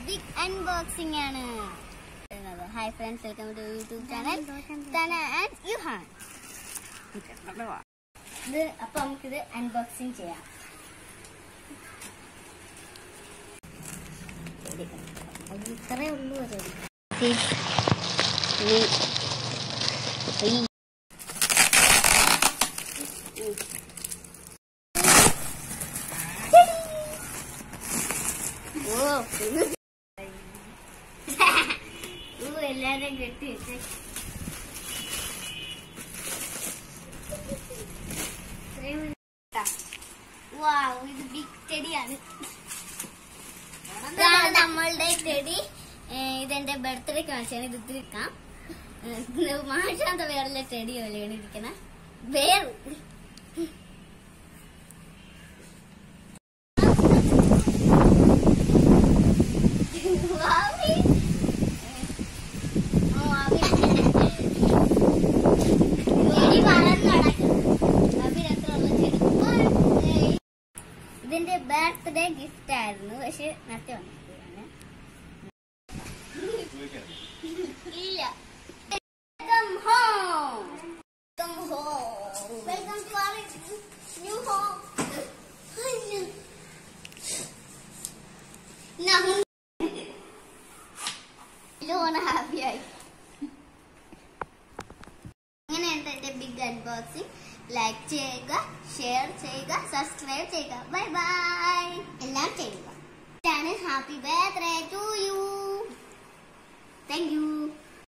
Big unboxing ആണ് hi friends welcome to YouTube channel തന and യുഹാൻ ഇത് അപ്പൊ നമുക്കിത് അൺബോക്സിംഗ് ചെയ്യാം അത് ഇത്രേ ഉള്ളൂ അത് ഓ ഇത് ഓ എല്ലാരും കെട്ടി വെച്ച് വാവ് ഇത് ബിഗ് ടെഡിയാണ് ഇതാണ് നമ്മളുടെ ടെഡി ഇതെന്റെ ബർത്ത്ഡേക്ക് വാങ്ങിച്ചാണ് ഇത് ഇത്തിരിക്കാം മാഷാന്ത വേറുള്ള ടെഡി പോലെയാണ് ഇരിക്കണ വേറ് വാവി. ഓ, വാവി. ചെടി വളർന്ന് നടക്കുന്നു. വാവി അത്രയുള്ള ചെടി. ഏയ്. ഇതിന്റെ ബർത്ത്ഡേ ഗിഫ്റ്റ് ആയിരുന്നു പക്ഷെ നത്തി വന്നിട്ടാണ് ഇല്ല welcome home welcome home welcome to our new home loan ഹാപ്പിയായി അങ്ങനെയുണ്ട് എന്റെ ബിഗ് അൺബോക്സിംഗ് ലൈക്ക് ചെയ്യുക ഷെയർ ചെയ്യുക സബ്സ്ക്രൈബ് ചെയ്യുക ബൈ ബൈ എല്ലാം ചെയ്യുക happy birthday to you thank U